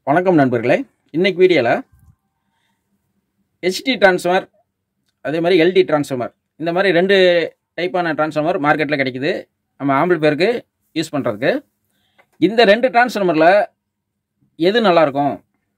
வணக்கம் நண்பர்களே இன்னைக்கு வீடியோவில் ஹெச்டி ட்ரான்ஸ்ஃபார்மர் அதே மாதிரி எல்டி ட்ரான்ஸ்ஃபார்மர் இந்த மாதிரி ரெண்டு டைப்பான ட்ரான்ஸ்ஃபார்மர் மார்க்கெட்டில் கிடைக்குது நம்ம ஆம்பிள் பேருக்கு யூஸ் பண்ணுறதுக்கு இந்த ரெண்டு ட்ரான்ஸ்ஃபார்மரில் எது நல்லாயிருக்கும்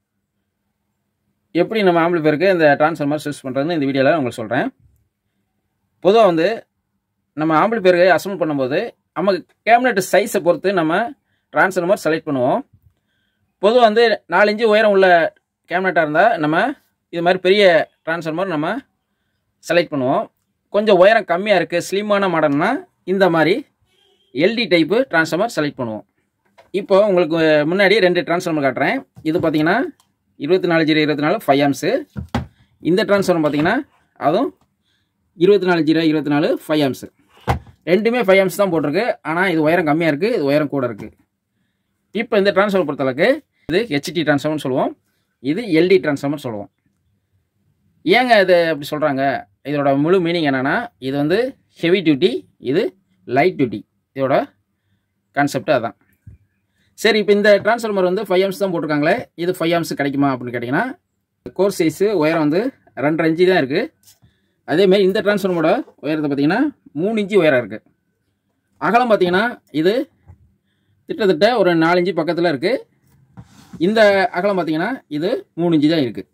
எப்படி நம்ம ஆம்பிள் பேருக்கு இந்த ட்ரான்ஸ்ஃபார்மர் யூஸ் பண்ணுறதுன்னு இந்த வீடியோவில் உங்களுக்கு சொல்கிறேன் பொதுவாக வந்து நம்ம ஆம்பிள் பேருக்கு அசம்பிள் பண்ணும்போது நம்ம கேபினெட் சைஸை பொறுத்து நம்ம ட்ரான்ஸ்ஃபார்மர் செலக்ட் பண்ணுவோம் பொதுவாக வந்து நாலஞ்சு உயரம் உள்ள கேபினட்டாக இருந்தால் நம்ம இது மாதிரி பெரிய ட்ரான்ஸ்ஃபார்மர் நம்ம செலக்ட் பண்ணுவோம் கொஞ்சம் உயரம் கம்மியாக இருக்குது ஸ்லிம்மான மாடல்னா இந்த மாதிரி எல்டி டைப்பு ட்ரான்ஸ்ஃபார்மர் செலக்ட் பண்ணுவோம் இப்போ உங்களுக்கு முன்னாடி ரெண்டு ட்ரான்ஸ்ஃபார்மர் காட்டுறேன் இது பார்த்தீங்கன்னா இருபத்தி நாலு ஜீரோ இருபத்தி நாலு ஃபைவ் ஆம்ஸு இந்த ட்ரான்ஸ்ஃபார்மர் பார்த்தீங்கன்னா அதுவும் இருபத்தி நாலு ஜீரோ இருபத்தி நாலு ஃபைவ் ஆம்ஸு ரெண்டுமே ஃபைவ் ஆம்ஸ் தான் போட்டிருக்கு ஆனால் இது உயரம் கம்மியாக இருக்குது இது உயரம் கூட இருக்குது இப்போ இந்த ட்ரான்ஸ்ஃபார்மர் பொறுத்தளவுக்கு இது ஹெச்டி ட்ரான்ஸ்ஃபார்மர்னு சொல்லுவோம் இது எல்டி ட்ரான்ஸ்ஃபார்மர் சொல்லுவோம் ஏங்க இது அப்படி சொல்கிறாங்க இதோட முழு மீனிங் என்னென்னா இது வந்து ஹெவி டியூட்டி இது லைட் டியூட்டி இதோட கான்செப்ட் அதான் சரி இப்போ இந்த ட்ரான்ஸ்ஃபார்மர் வந்து ஃபைவ் ஆம்ஸ் தான் போட்டிருக்காங்களே இது ஃபைவ் ஆம்ஸ் கிடைக்குமா அப்படின்னு கேட்டிங்கன்னா கோர் சைஸு உயரம் வந்து ரெண்டரை இன்ச்சு தான் இருக்குது அதேமாரி இந்த ட்ரான்ஸ்ஃபார்மரோட உயரத்தை பார்த்தீங்கன்னா மூணு இன்ச்சு உயரம் இருக்குது அகலம் பார்த்தீங்கன்னா இது கிட்டத்தட்ட ஒரு நாலஞ்சு பக்கத்தில் இருக்குது இந்த அகலம் பார்த்தீங்கன்னா இது மூணு இன்ச்சு தான் இருக்குது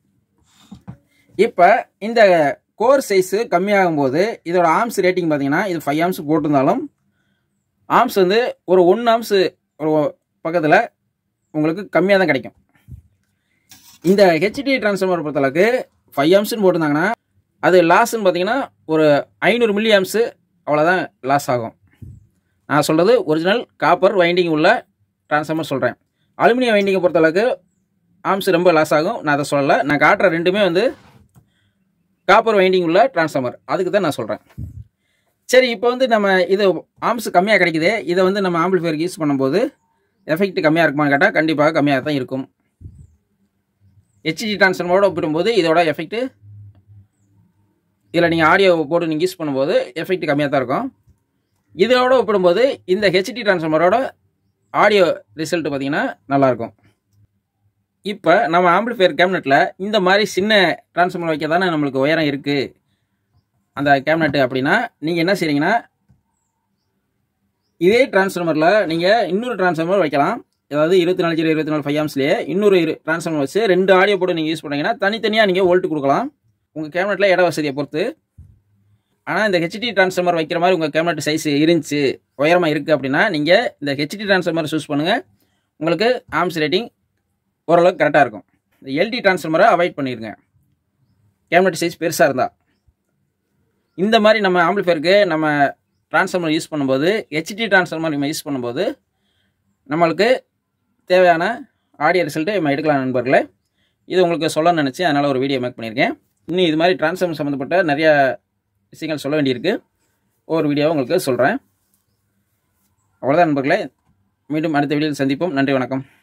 இப்போ இந்த கோர் சைஸு கம்மியாகும் போது இதோட ஆம்ஸ் ரேட்டிங் பார்த்தீங்கன்னா இது ஃபைவ் ஆம்ஸ் போட்டிருந்தாலும் ஆம்ஸ் வந்து ஒரு ஒன் ஆம்ஸ் ஒரு பக்கத்தில் உங்களுக்கு கம்மியாக தான் கிடைக்கும் இந்த ஹெச்டி ட்ரான்ஸ்ஃபார்மர் பொறுத்தளவுக்கு ஃபைவ் ஆம்ஸ்னு போட்டிருந்தாங்கன்னா அது லாஸ்ன்னு பார்த்தீங்கன்னா ஒரு ஐநூறு மில்லி ஆம்ஸு அவ்வளோதான் லாஸ் ஆகும் நான் சொல்கிறது ஒரிஜினல் காப்பர் வைண்டிங் உள்ள ட்ரான்ஸ்ஃபார்மர் சொல்கிறேன் அலுமினியம் வைண்டிங்கை பொறுத்தளவுக்கு ஆம்ஸ் ரொம்ப லாஸ் ஆகும் நான் அதை சொல்லலை நான் காட்டுற ரெண்டுமே வந்து காப்பர் வைண்டிங் உள்ள ட்ரான்ஸ்ஃபார்மர் அதுக்கு தான் நான் சொல்கிறேன் சரி இப்போ வந்து நம்ம இது ஆம்ஸ் கம்மியாக கிடைக்குது இதை வந்து நம்ம ஆம்பிள்ஃபேருக்கு யூஸ் பண்ணும்போது எஃபெக்ட் கம்மியாக இருக்குமான்னு கேட்டால் கண்டிப்பாக கம்மியாக தான் இருக்கும் ஹெச்டி ட்ரான்ஸ்ஃபார்மரோட ஒப்பிடும்போது இதோட எஃபெக்ட்டு இதில் நீங்கள் ஆடியோ போட்டு நீங்கள் யூஸ் பண்ணும்போது எஃபெக்ட் கம்மியாக தான் இருக்கும் இதோட ஒப்பிடும்போது இந்த ஹெச்டி ட்ரான்ஸ்ஃபார்மரோட ஆடியோ ரிசல்ட் பார்த்தீங்கன்னா நல்லாயிருக்கும் இப்போ நம்ம ஆம்பிளிஃபையர் கேபினெட்டில் இந்த மாதிரி சின்ன ட்ரான்ஸ்ஃபார்மர் வைக்க தானே நம்மளுக்கு உயரம் இருக்குது அந்த கேபினெட்டு அப்படின்னா நீங்கள் என்ன செய்றீங்கன்னா இதே ட்ரான்ஸ்ஃபார்மரில் நீங்கள் இன்னொரு ட்ரான்ஸ்ஃபார்மர் வைக்கலாம் அதாவது இருபத்தி நாலு ஜீரோ இருபத்தி நாலு ஃபைவ் ஆம்ஸ்லேயே இன்னொரு ட்ரான்ஸ்ஃபார்மர் வச்சு ரெண்டு ஆடியோ போட்டு நீங்கள் யூஸ் பண்ணீங்கன்னா தனித்தனியாக நீங்கள் வோல்ட் கொடுக்கலாம் உங்கள் கேபினெட்டில் இட வசதியை பொறுத்து ஆனால் இந்த ஹெச்டி ட்ரான்ஸ்ஃபார்மர் வைக்கிற மாதிரி உங்கள் கேபினெட் சைஸ் இருந்துச்சு உயரமாக இருக்குது அப்படின்னா நீங்கள் இந்த ஹெச்டி ட்ரான்ஸ்ஃபார்மர் சூஸ் பண்ணுங்கள் உங்களுக்கு ஆம்ஸ் ரேட்டிங் ஓரளவுக்கு கரெக்டாக இருக்கும் இந்த எல்டி ட்ரான்ஸ்ஃபார்மரை அவாய்ட் பண்ணிடுங்க கேபினெட் சைஸ் பெருசாக இருந்தால் இந்த மாதிரி நம்ம ஆம்பிளிஃபயருக்கு நம்ம ட்ரான்ஸ்ஃபார்மர் யூஸ் பண்ணும்போது ஹெச்டி ட்ரான்ஸ்ஃபார்மர் நம்ம யூஸ் பண்ணும்போது நம்மளுக்கு தேவையான ஆடியோ ரிசல்ட்டு நம்ம எடுக்கலாம் நண்பர்களே இது உங்களுக்கு சொல்ல நினச்சி அதனால் ஒரு வீடியோ மேக் பண்ணியிருக்கேன் இன்னும் இது மாதிரி ட்ரான்ஸ்ஃபார்மர் சம்மந்தப்பட்ட நிறைய விஷயங்கள் சொல்ல வேண்டியிருக்கு ஒரு வீடியோவை உங்களுக்கு சொல்கிறேன் அவ்வளோதான் நண்பர்களே மீண்டும் அடுத்த வீடியோவில் சந்திப்போம் நன்றி வணக்கம்